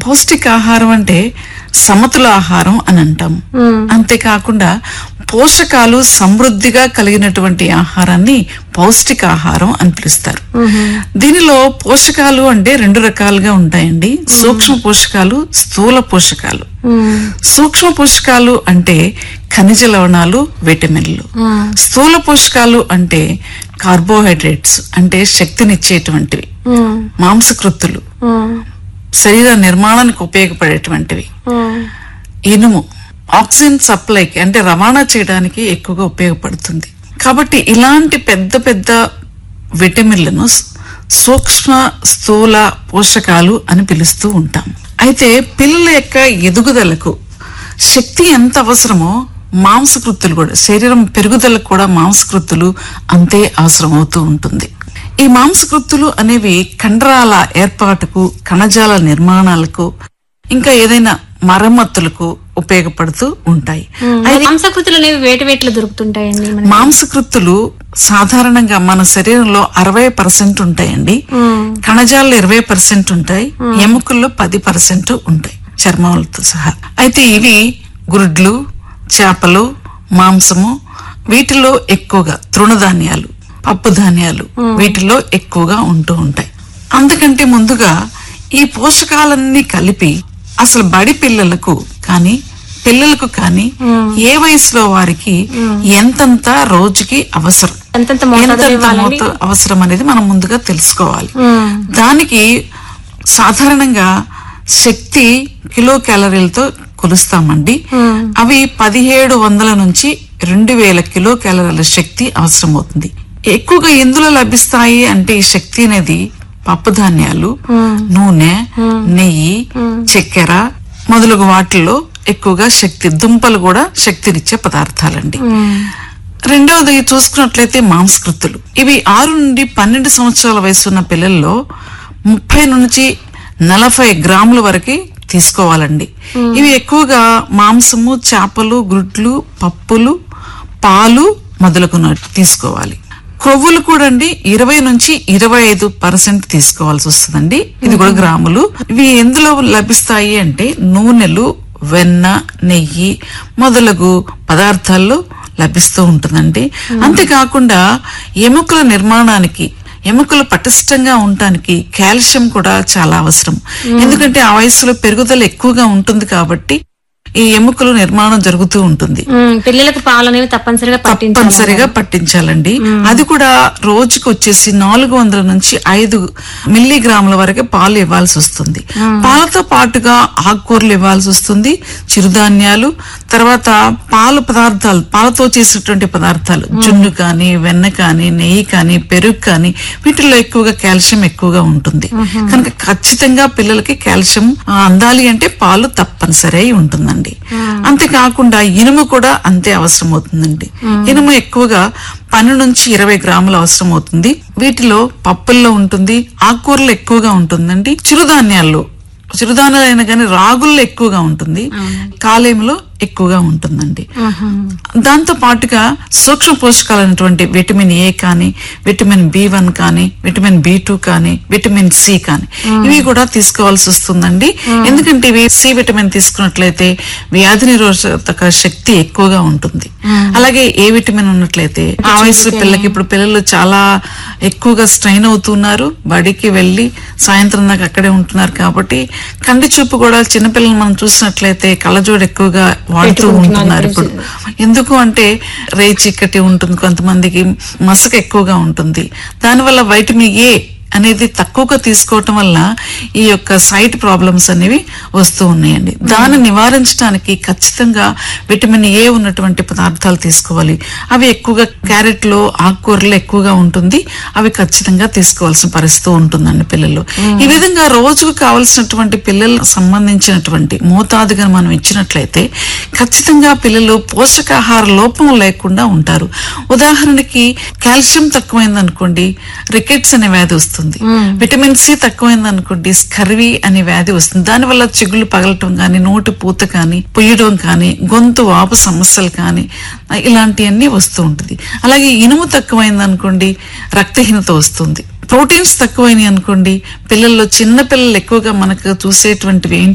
పౌష్టికాహారం అంటే సమతుల ఆహారం అని అంటాం అంతేకాకుండా పోషకాలు సమృద్ధిగా కలిగినటువంటి ఆహారాన్ని పౌష్టికాహారం అని పిలుస్తారు దీనిలో పోషకాలు అంటే రెండు రకాలుగా ఉంటాయండి సూక్ష్మ పోషకాలు స్థూల పోషకాలు సూక్ష్మ పోషకాలు అంటే ఖనిజ లవణాలు విటమిన్లు స్థూల పోషకాలు అంటే కార్బోహైడ్రేట్స్ అంటే శక్తినిచ్చేటువంటివి మాంసకృత్తులు శరీర నిర్మాణానికి ఉపయోగపడేటువంటివి ఇనుము ఆక్సిజన్ సప్లైకి అంటే రవాణా చేయడానికి ఎక్కువగా ఉపయోగపడుతుంది కాబట్టి ఇలాంటి పెద్ద పెద్ద విటమిన్లను స్- సూక్ష్మ స్థూల పోషకాలు అని పిలుస్తూ ఉంటాం అయితే పిల్లల యొక్క ఎదుగుదలకు శక్తి ఎంత అవసరమో మాంసకృత్తులు కూడా శరీరం పెరుగుదలకు కూడా మాంసకృత్తులు అంతే అవసరం అవుతూ ఉంటుంది ఈ మాంసకృత్తులు అనేవి కండరాల ఏర్పాటుకు కణజాల నిర్మాణాలకు ఇంకా ఏదైనా మరమ్మతులకు ఉపయోగపడుతూ ఉంటాయి మాంసకృతులు అనేవి వేటి వేటిలో దొరుకుతుంటాయండి మనకి? మాంసకృత్తులు సాధారణంగా మన శరీరంలో అరవై పర్సెంట్ ఉంటాయండి కణజాలలో ఇరవై పర్సెంట్ ఉంటాయి ఎముకల్లో పది పర్సెంట్ ఉంటాయి చర్మాలతో సహా అయితే ఇవి గుడ్లు చేపలు మాంసము వీటిలో ఎక్కువగా తృణధాన్యాలు పప్పు ధాన్యాలు వీటిలో ఎక్కువగా ఉంటూ ఉంటాయి అందుకంటే ముందుగా ఈ పోషకాలన్నీ కలిపి అసలు బడి పిల్లలకు కానీ పిల్లలకు కానీ ఏ వయసులో వారికి ఎంతంత రోజుకి అవసరం ఎంతెంత మోతాదులో ఎంతెంత ఇవ్వాలండి? మోతా- అవసరం అనేది మనం ముందుగా తెలుసుకోవాలి దానికి సాధారణంగా శక్తి కిలో క్యాలరీలతో కొలుస్తామండి అవి పదిహేడు వందల నుంచి రెండు వేల కిలో క్యాలరీల శక్తి అవసరమవుతుంది ఎక్కువగా ఎందులో లభిస్తాయి అంటే ఈ శక్తి అనేది పప్పు ధాన్యాలు నూనె నెయ్యి చక్కెర మొదలగు వాటిల్లో ఎక్కువగా శక్తి దుంపలు కూడా శక్తినిచ్చే పదార్థాలండి రెండవది చూసుకున్నట్లయితే మాంసకృత్తులు ఇవి ఆరు నుండి పన్నెండు సంవత్సరాల వయసు ఉన్న పిల్లల్లో ముప్పై నుంచి నలభై గ్రాముల వరకు తీసుకోవాలండి ఇవి ఎక్కువగా మాంసము చేపలు గుడ్లు పప్పులు పాలు మొదలుగున్నవి తీసుకోవాలి కొవ్వులు కూడా అండి ఇరవై నుంచి ఇరవై ఐదు పర్సెంట్ తీసుకోవాల్సి వస్తుందండి ఇది కూడా గ్రాములు ఇవి ఎందులో లభిస్తాయి అంటే నూనెలు వెన్న నెయ్యి మొదలగు పదార్థాల్లో లభిస్తూ ఉంటుందండి అంతేకాకుండా ఎముకల నిర్మాణానికి ఎముకలు పటిష్టంగా ఉండటానికి కాల్షియం కూడా చాలా అవసరం ఎందుకంటే ఆ వయసులో పెరుగుదల ఎక్కువగా ఉంటుంది కాబట్టి ఈ ఎముకలు నిర్మాణం జరుగుతూ ఉంటుంది ఉమ్, పిల్లలకు పాలు అనేవి తప్పనిసరిగా పట్టించాలి తప్పనిసరిగా పట్టించాలండి అది కూడా రోజుకి వచ్చేసి నాలుగు వందల నుంచి ఐదు మిల్లీగ్రాముల వరకు పాలు ఇవ్వాల్సి వస్తుంది పాలతో పాటుగా ఆకుకూరలు ఇవ్వాల్సి వస్తుంది చిరుధాన్యాలు తర్వాత పాలు పదార్థాలు పాలతో చేసినటువంటి పదార్థాలు జున్ను కానీ వెన్న కానీ నెయ్యి కానీ పెరుగు కానీ వీటిల్లో ఎక్కువగా కాల్షియం ఎక్కువగా ఉంటుంది కనుక ఖచ్చితంగా పిల్లలకి కాల్షియం ఆ, అందాలి అంటే పాలు తప్పనిసరి అయి ఉంటుందండి అంతేకాకుండా ఇనుము కూడా అంతే అవసరం అవుతుందండి ఇనుము ఎక్కువగా పన్నెండు నుంచి ఇరవై గ్రాములు అవసరం అవుతుంది వీటిలో పప్పుల్లో ఉంటుంది ఆకుకూరలు ఎక్కువగా ఉంటుందండి చిరుధాన్యాల్లో చిరుధాన్యాలు అయినా కానీ రాగుల్లో ఎక్కువగా ఉంటుంది కాలేయంలో ఎక్కువగా ఉంటుందండి దాంతో పాటుగా సూక్ష్మ పోషకాలైనటువంటి విటమిన్ ఏ కానీ విటమిన్ బి వన్ కానీ విటమిన్ బి టూ కానీ విటమిన్ సి కానీ ఇవి కూడా తీసుకోవాల్సి వస్తుందండి ఎందుకంటే ఇవి సి విటమిన్ తీసుకున్నట్లయితే వ్యాధి నిరోధక శక్తి ఎక్కువగా ఉంటుంది అలాగే ఏ విటమిన్ ఉన్నట్లయితే ఆ వయసు పిల్లలకి ఇప్పుడు పిల్లలు చాలా ఎక్కువగా స్ట్రైన్ అవుతున్నారు బడికి వెళ్ళి సాయంత్రం దాకా అక్కడే ఉంటున్నారు కాబట్టి కంటి చూపు కూడా చిన్నపిల్లలు మనం చూసినట్లయితే కళ్ళజోడు ఎక్కువగా వాడుతూ ఉంటున్నారు ఇప్పుడు ఎందుకు అంటే రే చీకటి ఉంటుంది కొంతమందికి మసక ఎక్కువగా ఉంటుంది దానివల్ల వైటమిన్ ఏ అనేది తక్కువగా తీసుకోవటం వల్ల ఈ యొక్క సైట్ ప్రాబ్లమ్స్ అనేవి వస్తూ ఉన్నాయండి దాన్ని నివారించడానికి ఖచ్చితంగా విటమిన్ ఏ ఉన్నటువంటి పదార్థాలు తీసుకోవాలి అవి ఎక్కువగా క్యారెట్ లో ఆకుకూరలు ఎక్కువగా ఉంటుంది అవి ఖచ్చితంగా తీసుకోవాల్సిన పరిస్థితి ఉంటుందండి పిల్లలు ఈ విధంగా రోజుకు కావలసినటువంటి పిల్లలకు సంబంధించినటువంటి మోతాదుగా మనం ఇచ్చినట్లయితే ఖచ్చితంగా పిల్లలు పోషకాహార లోపం లేకుండా ఉంటారు ఉదాహరణకి కాల్షియం తక్కువైంది అనుకోండి రికెట్స్ అనే వ్యాధి వస్తుంది విటమిన్ సి తక్కువైంది అనుకోండి స్కర్వీ అనే వ్యాధి వస్తుంది దానివల్ల చిగుళ్ళు పగలటం కానీ నోటి పూత కానీ పొయ్యడం కానీ గొంతు వాపు సమస్యలు కానీ ఇలాంటివన్నీ వస్తూ ఉంటుంది అలాగే ఇనుము తక్కువైంది అనుకోండి రక్తహీనత వస్తుంది ప్రోటీన్స్ తక్కువైనాయి అనుకోండి పిల్లల్లో చిన్న పిల్లలు ఎక్కువగా మనకు చూసేటువంటివి ఏంటి